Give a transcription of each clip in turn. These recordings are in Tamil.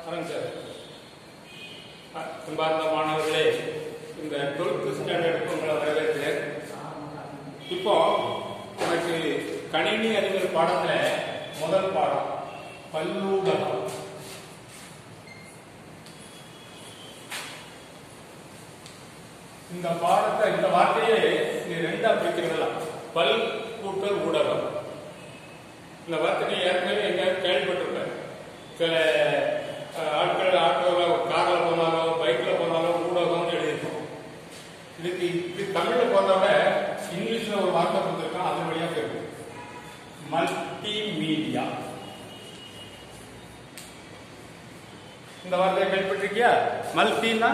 ஆரம்பிச்சார் அன்பார்ந்த மாணவர்களே இந்த டுவெல்த் ஸ்டாண்டர்டுக்கு உங்களை வரவேற்கிறேன் இப்போ எனக்கு கணினி அறிவியல் பாடத்துல முதல் பாடம் பல்லூடகம் இந்த பாடத்தை இந்த வார்த்தையே நீ ரெண்டா பிரிக்கிறதெல்லாம் பல் கூட்டல் ஊடகம் இந்த வார்த்தையை ஏற்கனவே எங்கேயாவது கேள்விப்பட்டிருப்பேன் சில அஹ், ஆட்கள் ஆட்டோவில் காரில் போனாலோ பைக்கில் போனாலோ ஊடகம்னு எழுதியிருக்கோம் இதுக்கு இது தமிழில் போறதோட இங்கிலீஷில் ஒரு வார்த்தை கொடுத்துருக்கான் அது வழியாக இருக்கு மல்டி மீடியா இந்த வார்த்தையை கேள்விப்பட்டிருக்கியா மல்டினா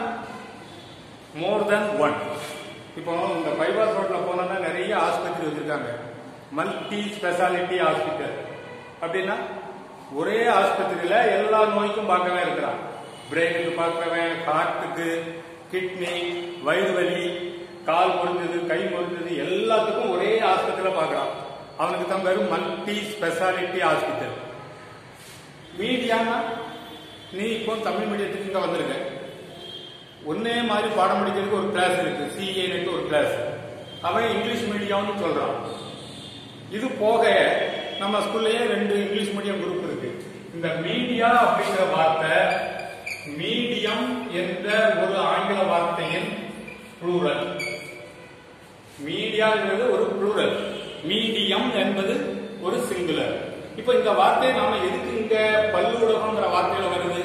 மோர் தென் ஒன் இப்போ இந்த பைபாஸ் ரோட்ல போனோம்னா நிறைய ஆஸ்பத்திரி வச்சிருக்காங்க மல்டி ஸ்பெஷாலிட்டி ஹாஸ்பிட்டல் அப்படின்னா ஒரே ஆஸ்பத்திரியில எல்லா நோய்க்கும் பார்க்கவே இருக்கிறான் பிரெயினுக்கு பார்க்கறவன் ஹார்ட்டுக்கு கிட்னி வயிறு வலி கால் முறிஞ்சது கை முறிஞ்சது எல்லாத்துக்கும் ஒரே ஆஸ்பத்திரியில பார்க்கறான் அவனுக்கு தான் பேரு மல்டி ஸ்பெஷாலிட்டி ஹாஸ்பிட்டல் மீடியானா நீ இப்போ தமிழ் மீடியத்துக்கு இங்க வந்திருக்க ஒன்னே மாதிரி பாடம் படிக்கிறதுக்கு ஒரு கிளாஸ் இருக்கு சிஏனுக்கு ஒரு கிளாஸ் அவன் இங்கிலீஷ் மீடியம்னு சொல்றான் இது போக நம்ம ஸ்கூல்லயே ரெண்டு இங்கிலீஷ் மீடியம் குரூப் இருக்கு இந்த மீடியா அப்படிங்கிற வார்த்தை மீடியம் என்ற ஒரு ஆங்கில வார்த்தையின் ப்ளூரல் மீடியாங்கிறது ஒரு ப்ளூரல் மீடியம் என்பது ஒரு சிங்குலர் இப்போ இந்த வார்த்தை நாம எதுக்கு இங்க பல்லூடகம்ங்கிற வார்த்தையில வருது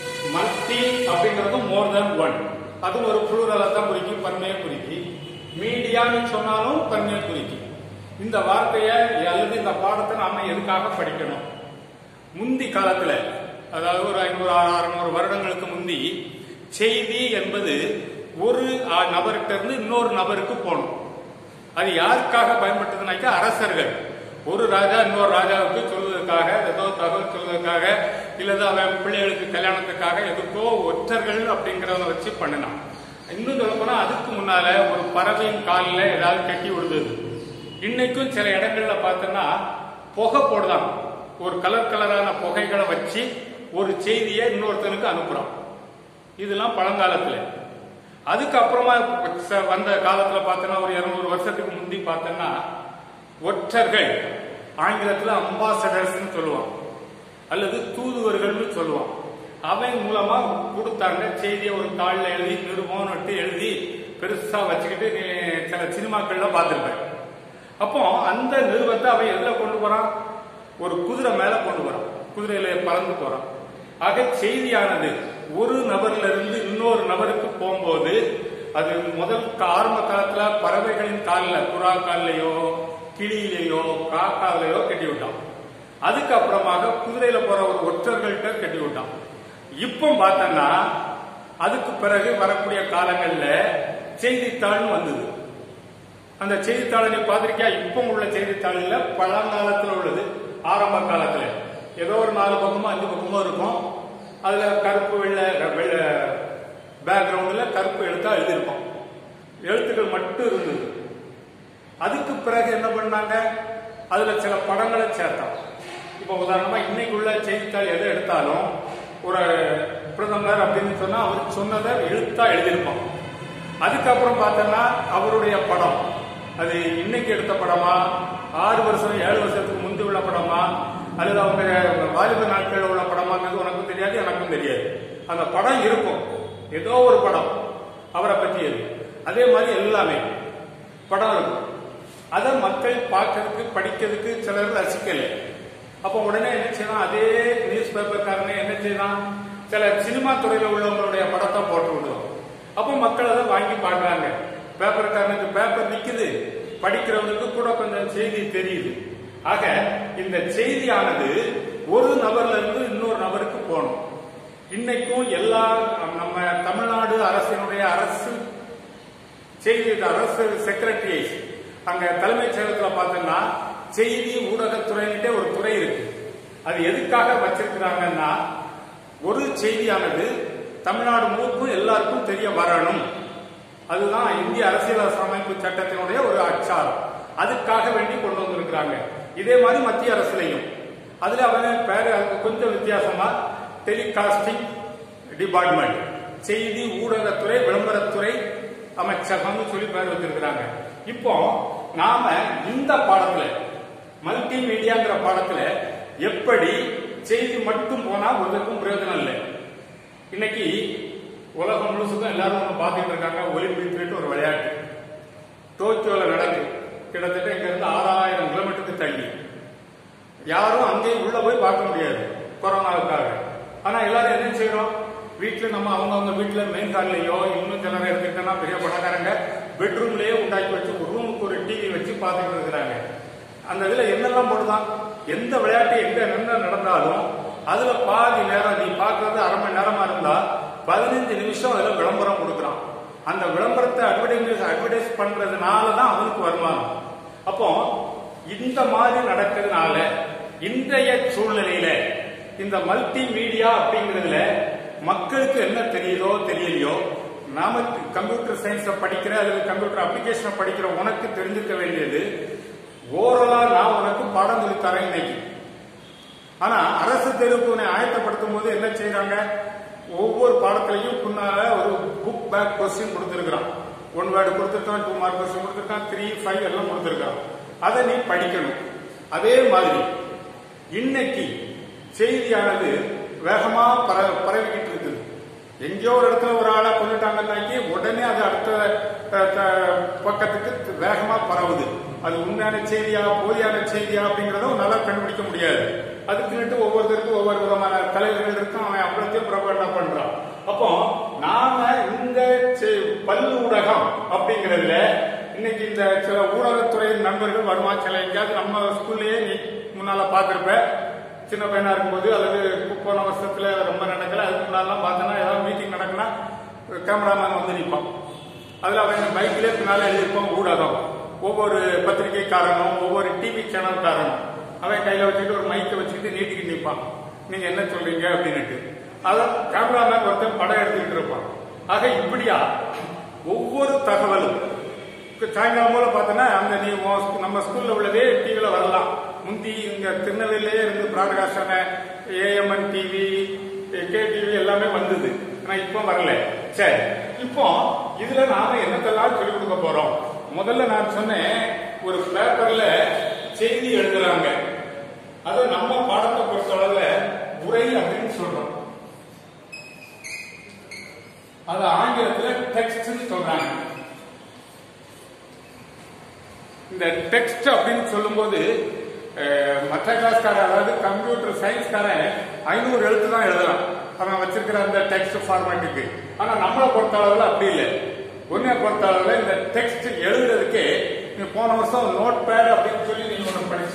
மல்டி அப்படிங்கிறது மோர் தென் ஒன் அது ஒரு ப்ளூரலை தான் குறிக்கும் பன்மையை குறிக்கி மீடியான்னு சொன்னாலும் பன்மையை குறிக்கும் இந்த வார்த்தையை அல்லது இந்த பாடத்தை நாம எதுக்காக படிக்கணும் முந்தி காலத்துல அதாவது ஒரு ஐநூறு அறுநூறு வருடங்களுக்கு முந்தி செய்தி என்பது ஒரு ஆ- நபர்கிட்ட இருந்து இன்னொரு நபருக்கு போகணும் அது யாருக்காக பயன்பட்டதுனாக்கா அரசர்கள் ஒரு ராஜா இன்னொரு ராஜாவுக்கு சொல்வதற்காக ஏதோ தகவல் சொல்வதற்காக இல்லது அவன் பிள்ளைகளுக்கு கல்யாணத்துக்காக எதுக்கோ ஒற்றர்கள் அப்படிங்கறத வச்சு பண்ணினான் இன்னும் சொல்ல போனா அதுக்கு முன்னால ஒரு பறவையின் காலில் ஏதாவது கட்டி விடுதது இன்னைக்கும் சில இடங்கள்ல பார்த்தோன்னா புகை போடுதான் ஒரு கலர் கலரான புகைகளை வச்சு ஒரு செய்தியை இன்னொருத்தனுக்கு அனுப்புறான் இதெல்லாம் பழங்காலத்துல அதுக்கப்புறமா ச- வந்த காலத்துல பார்த்தோன்னா ஒரு இருநூறு வருஷத்துக்கு முந்தி பார்த்தோன்னா ஒற்றர்கள் ஆங்கிலத்துல அம்பாசடர்ஸ் சொல்லுவான் அல்லது தூதுவர்கள்னு சொல்லுவான் அவன் மூலமா கொடுத்தாங்க செய்தியை ஒரு தாள்ல எழுதி நிருபம்னு எழுதி பெருசா வச்சுக்கிட்டு நீ சில சினிமாக்கள்ல பார்த்திருப்பேன் அப்போ அந்த நிறுவத்தை அவன் எதுல கொண்டு போறான் ஒரு குதிரை மேல கொண்டு போறான் குதிரையில பறந்து போறான் ஆக செய்தியானது ஒரு நபர்ல இருந்து இன்னொரு நபருக்கு போகும்போது அது முதல் கா- ஆரம்ப காலத்துல பறவைகளின் காலில் புறா கால்லையோ கிளியிலையோ காக்காலையோ கட்டி விட்டான் அதுக்கப்புறமாக குதிரையில போற ஒரு ஒற்றர்கள்ட்ட கட்டி விட்டான் இப்போ பார்த்தோன்னா அதுக்கு பிறகு வரக்கூடிய காலங்கள்ல செய்தித்தாள்னு வந்தது அந்த செய்தித்தாளை நீ பார்த்திருக்கியா இப்போ உள்ள செய்தித்தாளில் பழங்காலத்தில் உள்ளது ஆரம்ப காலத்துல ஏதோ ஒரு நாலு பக்கமோ அஞ்சு பக்கமோ இருக்கும் அதுல கருப்பு வெள்ளை வெள்ளை பேக்ரவுண்ட்ல கருப்பு எழுத்தா எழுதியிருப்போம் எழுத்துக்கள் மட்டும் இருந்தது அதுக்கு பிறகு என்ன பண்ணாங்க அதுல சில படங்களை சேர்த்தான் இப்போ உதாரணமா இன்னைக்கு உள்ள செய்தித்தாள் எதை எடுத்தாலும் ஒரு பிரதமர் அப்படின்னு சொன்னா அவர் சொன்னதை எழுத்தா எழுதியிருப்பான் அதுக்கப்புறம் பார்த்தோன்னா அவருடைய படம் அது இன்னைக்கு எடுத்த படமா ஆறு வருஷம் ஏழு வருஷத்துக்கு முந்தி உள்ள படமா அல்லது அவங்க வாலிப நாட்களில் உள்ள படமாங்கிறது உனக்கும் தெரியாது எனக்கும் தெரியாது அந்த படம் இருக்கும் ஏதோ ஒரு படம் அவரை பற்றியது அதே மாதிரி எல்லாமே படம் இருக்கும் அதை மக்கள் பார்க்கறதுக்கு படிக்கிறதுக்கு சிலர் ரசிக்கலை அப்போ உடனே என்ன செய்யலாம் அதே நியூஸ் பேப்பர்காரனே என்ன செய்யலாம் சில சினிமா துறையில உள்ளவங்களுடைய படத்தை போட்டு விடுவோம் அப்போ மக்கள் அதை வாங்கி பார்க்கறாங்க பேப்பர்காரனுக்கு பேப்பர் நிக்குது படிக்கிறவனுக்கு கூட கொஞ்சம் செய்தி தெரியுது ஆக இந்த செய்தியானது ஒரு நபர்ல இருந்து இன்னொரு நபருக்கு போகணும் இன்னைக்கும் எல்லா நம்ம தமிழ்நாடு அரசினுடைய அரசு செய்தி அரசு செக்ரட்டரியேட் அங்க தலைமைச் செயலகத்துல பார்த்தோம்னா செய்தி ஊடகத்துறையிட்டே ஒரு துறை இருக்கு அது எதுக்காக வச்சிருக்கிறாங்கன்னா ஒரு செய்தியானது தமிழ்நாடு முழுக்கும் எல்லாருக்கும் தெரிய வரணும் அதுதான் இந்திய அரசியல் அமைப்பு சட்டத்தினுடைய ஒரு அச்சாரம் அதுக்காக வேண்டி கொண்டு வந்திருக்கிறாங்க இதே மாதிரி மத்திய அரசுலையும் அதுல அவன் பேர் கொஞ்சம் வித்தியாசமா டெலிகாஸ்டிங் டிபார்ட்மெண்ட் செய்தி ஊடகத்துறை விளம்பரத்துறை அமைச்சகம்னு சொல்லி பேர் வச்சிருக்கிறாங்க இப்போ நாம இந்த பாடத்துல மல்டி மீடியாங்கிற பாடத்துல எப்படி செய்தி மட்டும் போனா ஒருத்தருக்கும் பிரயோஜனம் இல்லை இன்னைக்கு உலகம் முழுசுக்கும் எல்லாரும் ஒண்ணு பார்த்துட்டு இருக்காங்க ஒலிம்பிக் ஒரு விளையாட்டு டோக்கியோல நடக்குது கிட்டத்தட்ட இங்க இருந்து ஆறாயிரம் கிலோமீட்டருக்கு தள்ளி யாரும் அங்கேயும் உள்ள போய் பார்க்க முடியாது கொரோனாவுக்காக ஆனா எல்லாரும் என்ன செய்யறோம் வீட்டுல நம்ம அவங்கவுங்க வீட்டுல மெயின் ஹால்லையோ இன்னும் சிலர் எடுத்துக்கிட்டோம்னா பெரிய பணக்காரங்க பெட்ரூம்லயே உண்டாக்கி வச்சு ஒரு ரூமுக்கு ஒரு டிவி வச்சு பார்த்துட்டு இருக்கிறாங்க அந்த இதுல என்னெல்லாம் போடுதான் எந்த விளையாட்டு எங்க என்ன நடந்தாலும் அதுல பாதி நேரம் நீ பார்க்கறது அரை மணி நேரமா இருந்தா பதினஞ்சு நிமிஷம் அதுல விளம்பரம் கொடுக்குறான் அந்த விளம்பரத்தை அட்வர்டைஸ் அட்வர்டைஸ் பண்றதுனால தான் அவனுக்கு வருமானம் அப்போ இந்த மாதிரி நடக்கிறதுனால இன்றைய சூழ்நிலையில இந்த மல்டி மீடியா அப்படிங்கிறதுல மக்களுக்கு என்ன தெரியுதோ தெரியலையோ நாம கம்ப்யூட்டர் சயின்ஸ படிக்கிற அல்லது கம்ப்யூட்டர் அப்ளிகேஷனை படிக்கிற உனக்கு தெரிஞ்சுக்க வேண்டியது ஓரலா நான் உனக்கு பாடம் சொல்லி தரேன் இன்னைக்கு ஆனா அரசு தேர்வுக்கு உன்னை ஆயத்தப்படுத்தும் போது என்ன செய்யறாங்க ஒவ்வொரு பாடத்திலையும் முன்னால ஒரு புக் பேக் கொஸ்டின் கொடுத்திருக்கிறான் ஒன் வேர்டு கொடுத்திருக்கான் டூ மார்க் கொஸ்டின் கொடுத்திருக்கான் த்ரீ ஃபைவ் எல்லாம் கொடுத்திருக்கான் அதை நீ படிக்கணும் அதே மாதிரி இன்னைக்கு செய்தியானது வேகமா பர- பரவிக்கிட்டு இருக்குது எங்கேயோ ஒரு இடத்துல ஒரு ஆளை கொண்டுட்டாங்கன்னாக்கி உடனே அது அடுத்த அஹ், த- பக்கத்துக்கு வேகமா பரவுது அது உண்மையான செய்தியா போலியான செய்தியா அப்படிங்கறத நல்லா கண்டுபிடிக்க முடியாது அதுக்குன்னுட்டு ஒவ்வொருத்தருக்கும் ஒவ்வொரு விதமான தலைவர்கள் இருக்கும் அவன் அவ்வளோத்தையும் பிரபலமா பண்றான் அப்போ நாம இந்த செ- பல்லூடகம் அப்படிங்கறதுல இன்னைக்கு இந்த சில ஊடகத்துறை நண்பர்கள் வருமா சில எங்கேயாவது நம்ம ஸ்கூல்லயே நீ முன்னால பார்த்திருப்ப சின்ன பையனா இருக்கும்போது அல்லது போன வருஷத்துல ரொம்ப நடக்கல அதுக்கு முன்னாலாம் பார்த்தோன்னா ஏதாவது மீட்டிங் நடக்குன்னா கேமராமேன் வந்து நிற்பான் அதுல அவன் பைக்லயே பின்னால எழுதியிருப்பான் ஊடகம் ஒவ்வொரு பத்திரிகைக்காரனும் ஒவ்வொரு டிவி சேனல்காரனும் அவன் கையில வச்சுக்கிட்டு ஒரு மைக்கை வச்சுக்கிட்டு நீட்டிக்கிட்டு நிற்பான் நீங்க என்ன சொல்றீங்க அப்படின்னுட்டு அதான் கேமராமேன் ஒருத்தன் படம் எடுத்துக்கிட்டு இருப்பான் ஆக இப்படியா ஒவ்வொரு தகவலும் இப்ப சாயங்காலம் போல பார்த்தோன்னா அந்த நீ உன் ஸ்கூ- நம்ம ஸ்கூல்ல உள்ளதே டிவில வரலாம் முந்தி இங்க திருநெல்வேலியே இருந்து பிராட்காஸ்டான ஏஎம்என் டிவி கே டிவி எல்லாமே வந்தது ஆனா இப்போ வரல சரி இப்போ இதுல நாம என்னத்தெல்லாம் சொல்லிக் கொடுக்க போறோம் முதல்ல நான் சொன்னேன் ஒரு பேப்பர்ல செய்தி எழுதுறாங்க அதை நம்ம பாடத்தை பொறுத்தளவுல உரை அப்படின்னு சொல்றோம் அது ஆங்கிலத்துல டெக்ஸ்ட்னு சொல்றாங்க இந்த டெக்ஸ்ட் அப்படின்னு சொல்லும்போது அஹ், மற்ற கிளாஸ்காரன் அதாவது கம்ப்யூட்டர் சயின்ஸ்காரன் ஐநூறு எழுத்து தான் எழுதலாம் அவன் வச்சிருக்கிற அந்த டெக்ஸ்ட் ஃபார்மேட்டுக்கு ஆனா நம்மளை பொறுத்த அளவுல அப்படி இல்லை உன்னை பொறுத்த அளவுல இந்த டெக்ஸ்ட் எழுதுறதுக்கு நீ போன வருஷம் நோட் பேட் அப்படின்னு சொல்லி நீ ஒன்று படிச்ச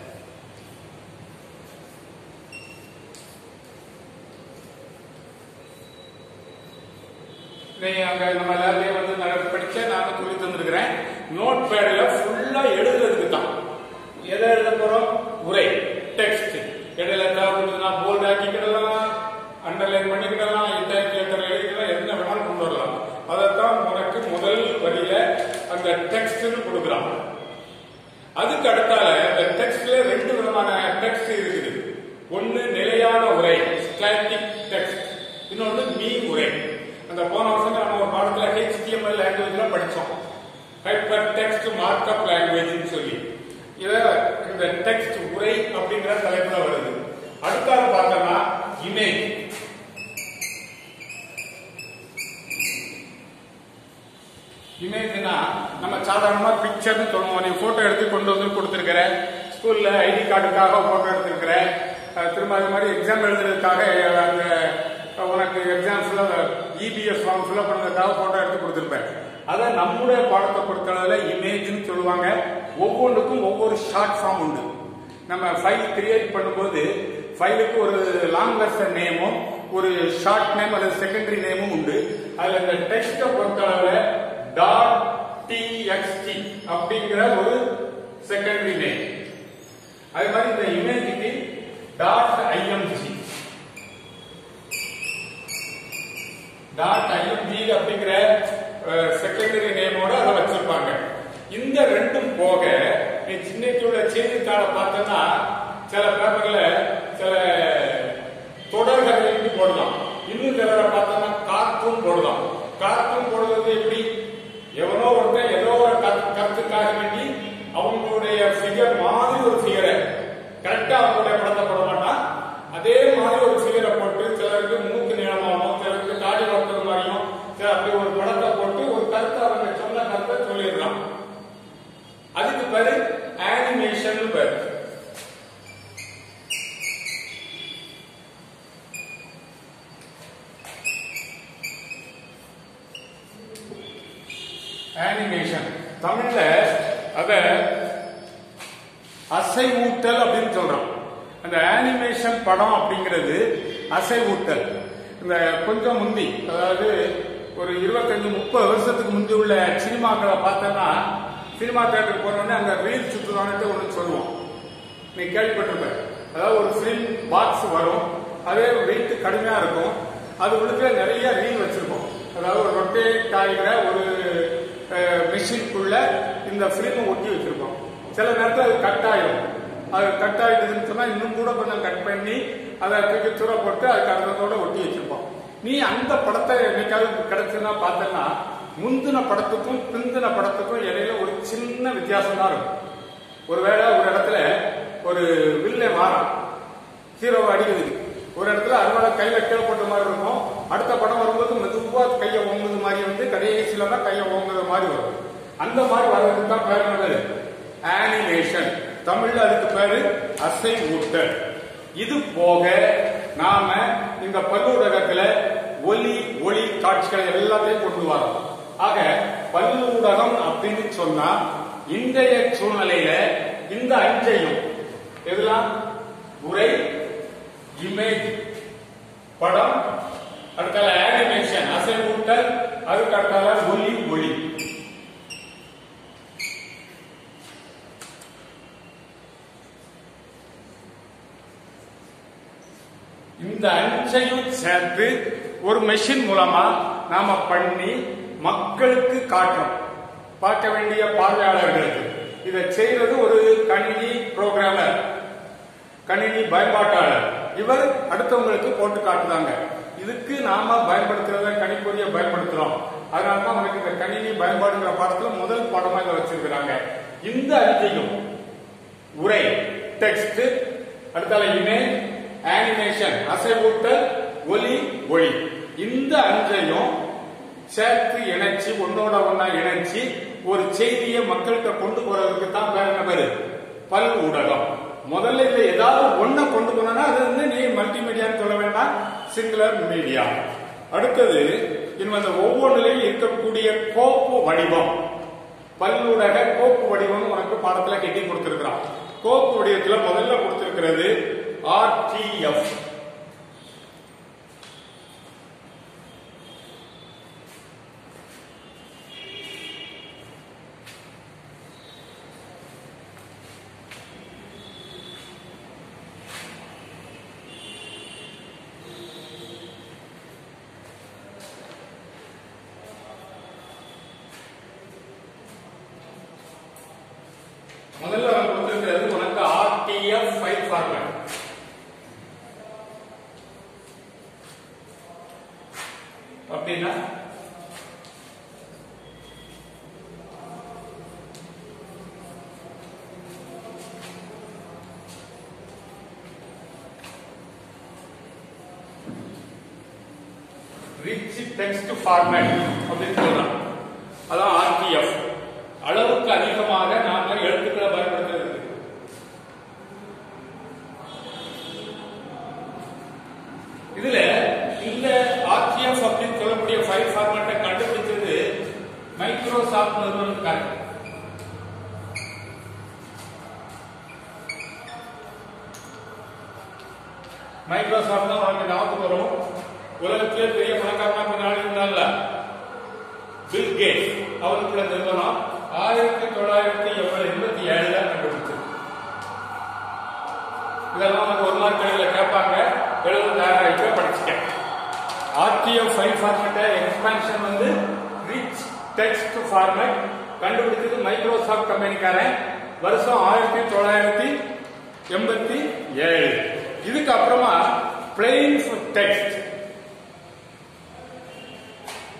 நீ அங்க நம்ம லேப்லயே வந்து நான் படிச்ச நான் சொல்லி தந்திருக்கிறேன் நோட் பேட்ல ஃபுல்லா எழுதுறதுக்கு தான் எதை எழுத போறோம் உரை டெக்ஸ்ட் இடையில தேவைப்படுதுன்னா போல்ட் ஆக்கிக்கிடலாம் அண்டர்லைன் பண்ணிக்கிடலாம் இன்டர்லேட்டர் எழுதிக்கலாம் என்ன வேணாலும் கொண்டு வரலாம் அதைத்தான் உனக்கு முதல் வரியில அந்த டெக்ஸ்ட்னு கொடுக்குறான் அதுக்கு அடுத்தால அந்த டெக்ஸ்ட்ல ரெண்டு விதமான டெக்ஸ்ட் இருக்குது ஒன்னு நிலையான உரை ஸ்டாட்டிக் டெக்ஸ்ட் இன்னொன்னு மீ உரை அந்த போன வருஷம் நம்ம ஒரு பாடத்துல HTML லாங்குவேஜ்ல படிச்சோம் ஹைப்பர் டெக்ஸ்ட் மார்க்அப் லாங்குவேஜ்னு சொல்லி இத இந்த டெக்ஸ்ட் உரை அப்படிங்கிற தலைப்புல வருது அடுத்தால பார்த்தோம்னா இமேஜ் இமேஜ்னா நம்ம சாதாரணமா பிக்சர்னு சொல்லுவோம் நீ போட்டோ எடுத்து கொண்டு வந்து கொடுத்துருக்கிற ஸ்கூல்ல ஐடி கார்டுக்காக போட்டோ எடுத்திருக்கிற அஹ் திரும்ப அது மாதிரி எக்ஸாம் எழுதுறதுக்காக அந்த உனக்கு எக்ஸாம்ஸ்ல இபிஎஸ் ஃபார்ம் ஃபில்அப் பண்ணதுக்காக போட்டோ எடுத்து கொடுத்துருப்பேன் அதை நம்முடைய பாடத்தை பொறுத்தளவுல இமேஜ்னு சொல்லுவாங்க ஒவ்வொன்றுக்கும் ஒவ்வொரு ஷார்ட் ஃபார்ம் உண்டு நம்ம ஃபைல் கிரியேட் பண்ணும்போது ஃபைலுக்கு ஒரு லாங் வெர்ஷன் நேமும் ஒரு ஷார்ட் நேம் அல்லது செகண்டரி நேமும் உண்டு அதுல இந்த டெக்ஸ்ட பொறுத்தளவுல டாட் டிஎக்ஸ்டி அப்படிங்கிற ஒரு செகண்டரி நேம் அதே மாதிரி இந்த இமேஜுக்கு டாட் ஐஎம்ஜி டாட் ஐஎம்ஜி அப்படிங்கிற செகண்டரி நேமோட அதை வச்சிருப்பாங்க இந்த ரெண்டும் போக நீ சின்னக்கு உள்ள செய்தித்தாளை பார்த்தோன்னா சில பேப்பர்ல சில தொடர்கள் எழுதி போடலாம் இன்னும் சிலரை போடுதான் கார்ட்டூன் போடுறது எப்படி எவனோ ஒருத்தன் ஏதோ ஒரு கருத்து- கருத்துக்காக வேண்டி அவங்களுடைய ஃபிகர் மாதிரி ஒரு ஃபிகரை கரெக்டா அவங்களுடைய படத்தை போட மாட்டான் அதே மாதிரி ஒரு ஃபிகரை போட்டு சிலருக்கு மூக்கு நீளமாகவும் சிலருக்கு தாடி வளர்க்குற மாதிரியும் சில அப்படி ஒரு படத்தை போட்டு ஒரு கருத்தை அவங்க சொன்ன கருத்தை சொல்லிடுறான் அதுக்கு பேரு அனிமேஷன் பேரு அனிமேஷன் தமிழ்ல அத அசைவூட்டல் அப்படின்னு சொல்றோம் அந்த அனிமேஷன் படம் அப்படிங்கிறது அசைவூட்டல் இந்த கொஞ்சம் முந்தி அதாவது ஒரு இருபத்தஞ்சு முப்பது வருஷத்துக்கு முந்தி உள்ள சினிமாக்களை பார்த்தோன்னா சினிமா தேட்டருக்கு போனோடனே அங்க ரீல் சுற்றுதான்ட்டு ஒன்று சொல்லுவோம் நீ கேள்விப்பட்டிருப்ப அதாவது ஒரு ஃபிலிம் பாக்ஸ் வரும் அதே வெயிட் கடுமையா இருக்கும் அது உள்ளுக்கு நிறைய ரீல் வச்சிருக்கோம் அதாவது ஒரு ரொட்டேட் ஆகிற ஒரு மிஷின்குள்ள இந்த ஃபிலிமை ஒட்டி வச்சிருக்கோம் சில நேரத்தில் அது கட் ஆயிடும் அது கட் ஆயிடுதுன்னு சொன்னா இன்னும் கூட கொஞ்சம் கட் பண்ணி அதை தூக்கி தூர போட்டு அதுக்கு அடுத்ததோட ஒட்டி வச்சிருப்போம் நீ அந்த படத்தை என்னைக்காவது கிடைச்சுன்னா பார்த்தேன்னா முந்தின படத்துக்கும் பிந்தின படத்துக்கும் இடையில ஒரு சின்ன வித்தியாசம் தான் இருக்கும் ஒருவேளை ஒரு இடத்துல ஒரு வில்லை மாறான் ஹீரோவை அடிக்குது ஒரு இடத்துல அறுவடை கையில கீழே போட்ட மாதிரி இருக்கும் அடுத்த படம் வரும்போது மெதுவா கையை ஓங்குது மாதிரி வந்து கடைசியில தான் கையை ஓங்குற மாதிரி வரும் அந்த மாதிரி வர்றதுக்கு தான் பேர் என்ன பேரு அனிமேஷன் தமிழ்ல அதுக்கு பேரு அசை ஊட்டல் இது போக நாம இந்த பல்லூடகத்துல ஒலி ஒளி காட்சிகளை எல்லாத்தையும் கொண்டு வரோம் ஆக பல்லூடகம் அப்படின்னு சொன்னா இன்றைய சூழ்நிலையில இந்த அஞ்சையும் எதெல்லாம் உரை இமேஜ் படம் அடுத்தால அனிமேஷன் அசைவூட்டல் அதுக்கு அடுத்தால ஒலி ஒளி இந்த அஞ்சையும் சேர்த்து ஒரு மெஷின் மூலமா நாம பண்ணி மக்களுக்கு காட்டுறோம் பார்க்க வேண்டிய பார்வையாளர்களுக்கு இதை செய்யறது ஒரு கணினி புரோகிராமர் கணினி பயன்பாட்டாளர் இவர் அடுத்தவங்களுக்கு போட்டு காட்டுதாங்க இதுக்கு நாம பயன்படுத்துறத கணிப்பொறியை பயன்படுத்துறோம் அதனால தான் நமக்கு இந்த கணினி பயன்பாடுங்கிற பாடத்துல முதல் பாடமா இதை வச்சிருக்கிறாங்க இந்த அஞ்சையும் உரை டெக்ஸ்ட் அடுத்தால இமேஜ் அனிமேஷன் அசைவூட்டல் ஒலி ஒளி இந்த அஞ்சையும் சேர்த்து இணைச்சு ஒன்னோட ஒன்னா இணைச்சு ஒரு செய்தியை மக்கள்கிட்ட கொண்டு போறதுக்கு தான் பேர் என்ன பேரு பல் ஊடகம் முதல்ல இதுல ஏதாவது ஒண்ண கொண்டு போனா அது வந்து நீ மல்டிமீடியான்னு சொல்ல வேண்டாம் சிங்குலர் மீடியா அடுத்தது இன்னும் அந்த ஒவ்வொன்றிலையும் இருக்கக்கூடிய கோப்பு வடிவம் பல்லூடக கோப்பு வடிவம் உனக்கு பாடத்துல கெட்டி கொடுத்திருக்கிறான் கோப்பு வடிவத்துல முதல்ல கொடுத்திருக்கிறது ஆர்டிஎஃப் முதல்ல அவன் கொடுத்திருக்கிறது உனக்கு ஆர்டிஎஃப் ஃபைல் ஃபார்மேட் அப்படின்னா ரிச் டெக்ஸ்ட் ஃபார்மேட் அப்படின்னு சொல்றான் அதான் ஆர்டிஎஃப் அளவுக்கு அதிகமாக நாம எழுத்துக்களை பயன்படுத்துறது இதுல இந்த ஆர்டிஎஃப் அப்படின்னு சொல்லக்கூடிய ஃபைல் ஃபார்மேட்டை கண்டுபிடிச்சது மைக்ரோசாஃப்ட் நிறுவனத்துக்காக மைக்ரோசாஃப்ட் தான் உனக்கு ஞாபகத்துக்கு வரும் உலகத்திலே பெரிய பணக்காரனா கொஞ்ச நாள் இருந்தான்ல பில் கேட்ஸ் அவருக்குள்ள நிறுவனம் ஆயிரத்தி தொள்ளாயிரத்தி எண்பத்தி ஏழுல கண்டுபிடிச்சது இதெல்லாம் நமக்கு ஒரு மார்க் கடையில் கேட்பாங்க எழுபத்தாயிரம் ரூபாய்க்கு படிச்சுட்டேன் ஆர்டிஎஃப் ஃபைல் ஃபார்மேட்டை எக்ஸ்பான்ஷன் வந்து ரிச் டெக்ஸ்ட் ஃபார்மேட் கண்டுபிடிச்சது மைக்ரோசாஃப்ட் கம்பெனிக்காரன் வருஷம் ஆயிரத்தி தொள்ளாயிரத்தி எண்பத்தி ஏழு இதுக்கு அப்புறமா பிளெயின் டெக்ஸ்ட்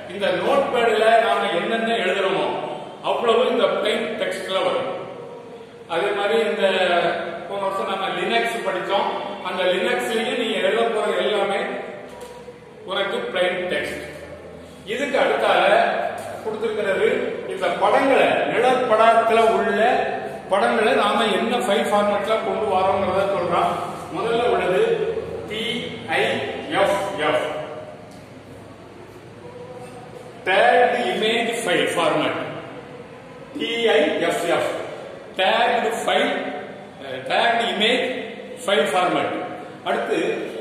இந்த நோட் பேடில் நாம என்னென்ன எழுதுறோமோ அவ்வளவு இந்த பிளைன் டெக்ஸ்ட்ல வரும் அதே மாதிரி இந்த போன வருஷம் நம்ம லினக்ஸ் படிச்சோம் அந்த லினக்ஸ்லயும் நீங்க எழுத போறது எல்லாமே உனக்கு பிளைன் டெக்ஸ்ட் இதுக்கு அடுத்தால கொடுத்திருக்கிறது இந்த படங்களை நிழற்படத்துல உள்ள படங்களை நாம என்ன ஃபைல் ஃபார்மேட்ல கொண்டு வரோங்கிறத சொல்றோம் முதல்ல உள்ளது TIFF tagged image file format TIFF tagged file uh, tagged image file format அடுத்து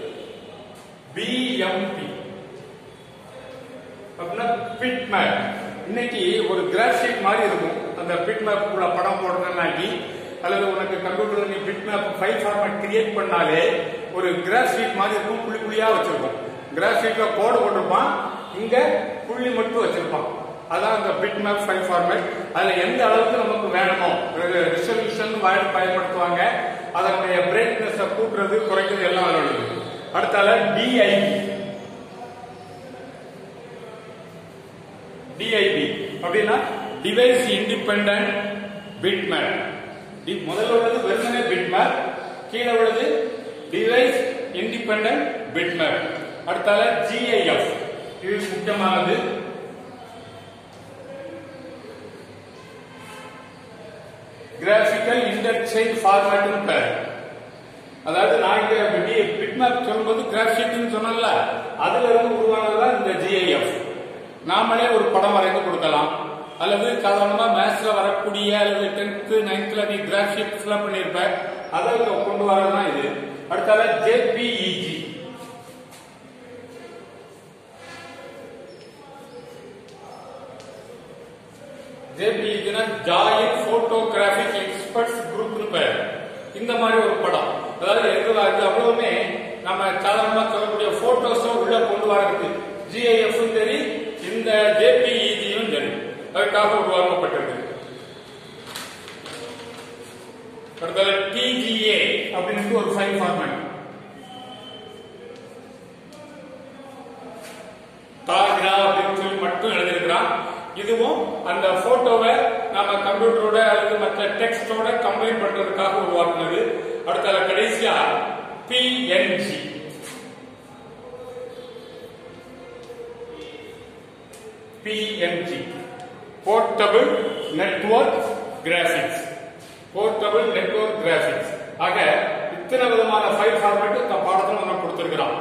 BMP அப்படின்னா பிட் மேப் இன்னைக்கு ஒரு கிராஃப் ஷீட் மாதிரி இருக்கும் அந்த பிட் மேப் உள்ள படம் போடுறதுனாக்கி அல்லது உனக்கு கம்ப்யூட்டர்ல நீ bit map file format create பண்ணாலே ஒரு கிராஃப் ஷீட் மாதிரி இருக்கும் புள்ளி புள்ளியா வச்சிருக்கும் கிராஃப் ஷீட்ல கோடு போட்டிருப்பான் இங்க புள்ளி மட்டும் வச்சிருப்பான் அதான் அந்த பிட் மேப் ஃபைல் ஃபார்மேட் அதுல எந்த அளவுக்கு நமக்கு வேணுமோ ரிசல்யூஷன் வேர்டு பயன்படுத்துவாங்க அதனுடைய பிரைட்னஸ் கூட்டுறது குறைக்கிறது எல்லாம் அதில் உள்ளது அடுத்தால டிஐபி டிஐபி அப்படின்னா டிவைஸ் இண்டிபெண்டன்ட் பிட் மேப் முதல்ல உள்ளது வெறுமனே பிட் மேப் கீழே உள்ளது டிவைஸ் இண்டிபெண்டன்ட் பிட் மேப் அடுத்தால ஜிஐஎஃப் இது முக்கியமானது கிராபிக்கல் இன்டர்சேஞ்ச் ஃபார்மேட்னு பேர் அதாவது நான் இங்க பிட் மேப் சொல்லும்போது கிராஃபிக்னு சொன்னல அதுல இருந்து உருவானதுதான் இந்த ஜிஐஎஃப் நாமளே ஒரு படம் வரைந்து கொடுக்கலாம் அல்லது சாதாரணமா மேத்ஸ்ல வரக்கூடிய அல்லது டென்த் நைன்த்ல நீ கிராஃப் ஷீட் ஃபில் பண்ணிருப்ப அதை கொண்டு வரதுதான் இது அடுத்தால ஜேபிஇஜி ஜேபிஇஜினா ஜாயின் போட்டோகிராபிக் எக்ஸ்பர்ட்ஸ் குரூப்னு பேர் இந்த மாதிரி ஒரு படம் அதாவது எதுவா இது அவ்வளவுமே நம்ம சாதாரணமா சொல்லக்கூடிய போட்டோஸும் உள்ள கொண்டு வரதுக்கு ஜிஐஎஃப் சரி இந்த ஜேபிஇஜியும் சரி அதுக்காக உருவாக்கப்பட்டது அடுத்தது டிஜிஏ அப்படின்னு ஒரு ஃபைல் ஃபார்மேட் தாஜ்ரா அப்படின்னு சொல்லி மட்டும் எழுதியிருக்கிறான் இதுவும் அந்த போட்டோவை நம்ம கம்ப்யூட்டரோட அல்லது மற்ற டெக்ஸ்டோட கம்பைன் பண்றதுக்காக உருவாக்குனது அடுத்த கடைசியா PNG PNG portable network graphics portable network graphics ஆக இத்தனை விதமான ஃபைல் ஃபார்மேட் இந்த பாடத்துல நம்ம கொடுத்திருக்கிறோம்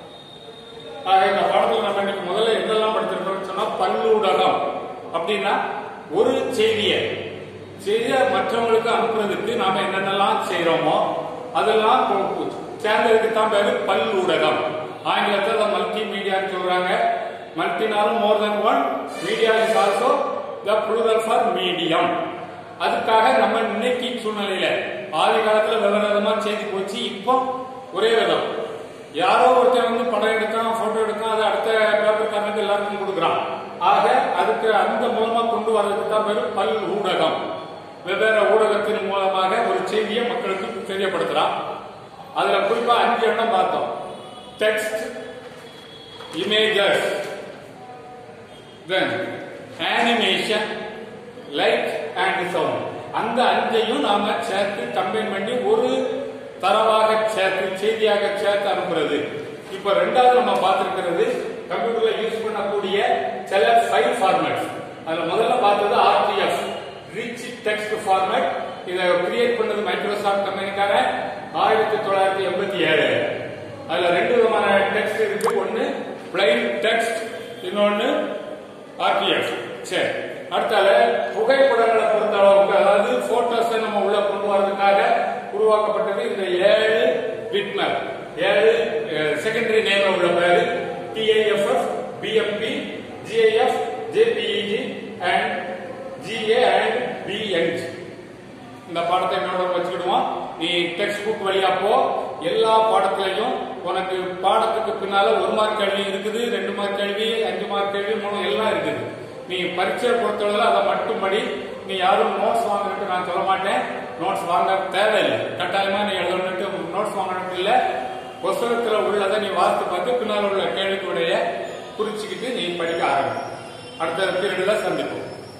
ஆக இந்த பாடத்துல நம்ம இன்னைக்கு முதல்ல என்னெல்லாம் படிச்சிருக்கோம்னு சொன்னா பல்லூடகம் அப்படின்னா ஒரு செய்தியை செய்தியை மற்றவங்களுக்கு அனுப்புறதுக்கு நாம என்னென்னலாம் செய்யறோமோ அதெல்லாம் சேர்ந்ததுக்கு தான் பேரு பல்லூடகம் ஆங்கிலத்தில் மல்டி மீடியான்னு சொல்றாங்க மல்டினாலும் more than one media is also the plural for medium அதுக்காக நம்ம இன்னைக்கு சூழ்நிலையில ஆதி காலத்துல வெவ்வேறு விதமா செய்தி போச்சு இப்போ ஒரே விதம் யாரோ ஒருத்தன் வந்து படம் எடுக்கான் போட்டோ எடுக்கான் அதை அடுத்த பேப்பர்காரனுக்கு எல்லாருக்கும் கொடுக்குறான் ஆக அதுக்கு அந்த மூலமா கொண்டு வர்றதுக்கு தான் பேரு பல் ஊடகம் வெவ்வேறு ஊடகத்தின் மூலமாக ஒரு செய்தியை மக்களுக்கு தெரியப்படுத்துறான் அதுல குறிப்பா அஞ்சு எண்ணம் பார்த்தோம் text images then animation light and sound அந்த அஞ்சையும் நாம சேர்த்து கம்பைன் பண்ணி ஒரு தரவாக சேர்த்து செய்தியாக சேர்த்து அனுப்புறது இப்ப ரெண்டாவது நம்ம பார்த்திருக்கிறது கம்ப்யூட்டர்ல யூஸ் பண்ணக்கூடிய சில ஃபைல் ஃபார்மேட்ஸ் அதுல முதல்ல பார்த்தது ஆர்டிஎஃப் ரிச் டெக்ஸ்ட் ஃபார்மேட் இதை கிரியேட் பண்ணது மைக்ரோசாஃப்ட் கம்பெனிக்காரன் ஆயிரத்தி தொள்ளாயிரத்தி எண்பத்தி ஏழு அதுல ரெண்டு விதமான டெக்ஸ்ட் இருக்கு ஒன்னு பிளைன் டெக்ஸ்ட் இன்னொன்னு ஆர்டிஎஃப் சரி அடுத்தால புகைப்படங்களை பொறுத்த அளவுக்கு அதாவது போட்டோஸ் நம்ம உள்ள கொண்டு வரதுக்காக உருவாக்கப்பட்டது இந்த ஏழு பிட்மேப் ஏழு செகண்டரி நேம் உள்ள பேரு TIFF BMP GIF JPEG and GA and PNG இந்த பாடத்தை என்னோட வச்சுக்கிடுவோம் நீ டெக்ஸ்ட் புக் வழியா போ எல்லா பாடத்திலையும் உனக்கு பாடத்துக்கு பின்னால ஒரு மார்க் கேள்வி இருக்குது ரெண்டு மார்க் கேள்வி அஞ்சு மார்க் கேள்வி மூணு எல்லாம் இருக்குது நீ பரீட்சை பொறுத்தளவில் அதை மட்டும் படி நீ யாரும் நோட்ஸ் வாங்கணுட்டு நான் சொல்ல மாட்டேன் நோட்ஸ் வாங்க தேவையில்லை கட்டாயமா நீ எழுதணுட்டு நோட்ஸ் வாங்கணும் இல்லை புஸ்தகத்தில் உள்ளதை நீ வாசித்து பார்த்து பின்னால் உள்ள கேள்விக்குடைய குறிச்சுக்கிட்டு நீ படிக்க ஆரம்பி அடுத்த பீரியட்ல சந்திப்போம்